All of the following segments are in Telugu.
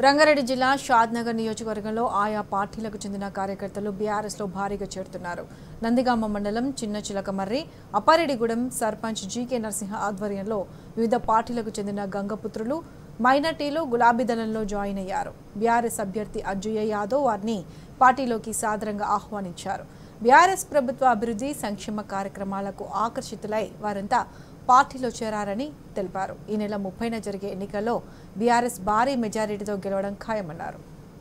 రంగారెడ్డి జిల్లా షాద్నగర్ నియోజకవర్గంలో ఆయా పార్టీలకు చెందిన కార్యకర్తలు బీఆర్ఎస్లో భారీగా చేరుతున్నారు నందిగామ మండలం చిన్న చిలకమర్రి అప్పారెడ్డిగూడెం సర్పంచ్ జీకే నరసింహ ఆధ్వర్యంలో వివిధ పార్టీలకు చెందిన గంగపుత్రులు మైనార్టీలు గులాబీ దళంలో జాయిన్ అయ్యారు బీఆర్ఎస్ అభ్యర్థి అజ్జయ్య యాదవ్ వారిని పార్టీలోకి సాదరంగా ఆహ్వానించారు బీఆర్ఎస్ ప్రభుత్వ అభివృద్ధి సంక్షేమ కార్యక్రమాలకు ఆకర్షితులై వారంతా పార్టీలో చేరారని తెలిపారు ఈ నెల ముప్పైన జరిగే ఎన్నికల్లో బీఆర్ఎస్ భారీ మెజారిటీతో గెలవడం ఖాయమన్నారు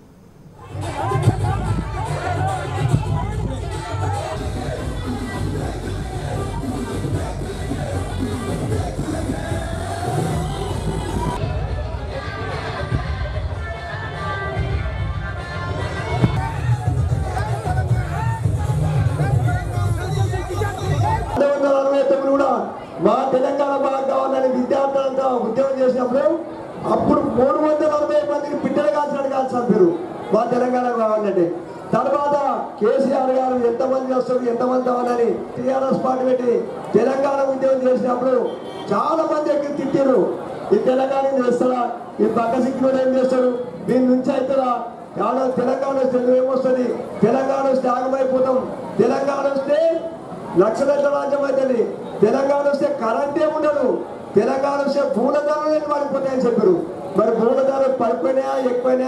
రెండు వందల అరవై తొమ్మిది కూడా మా తెలంగాణ బాగా కావాలని విద్యార్థులంతా ఉద్యోగం చేసినప్పుడు అప్పుడు మూడు వందల అరవై మందికి బిడ్డలు కాల్చినట్టు కాల్చారు పేరు మా తెలంగాణ కావాలంటే తర్వాత కేసీఆర్ గారు ఎంతమంది వస్తారు ఎంతమంది కావాలని టీఆర్ఎస్ పార్టీ పెట్టి తెలంగాణ ఉద్యోగం చేసినప్పుడు చాలా మంది ఎక్కి తిట్టారు ఈ తెలంగాణ ఏం చేస్తారా ఈ పక్క సిక్కిలో ఏం చేస్తారు దీని నుంచి అవుతుందా కాదు తెలంగాణ వస్తే ఏమొస్తుంది తెలంగాణ వస్తే ఆగమైపోతాం తెలంగాణ వస్తే లక్షల రాజ్యం అవుతుంది తెలంగాణ వస్తే కరెంటే ఉండదు తెలంగాణ వస్తే భూల ధరలు పడిపోతాయని చెప్పారు మరి భూల ధరలు పడిపోయినాయా ఎక్కువైనా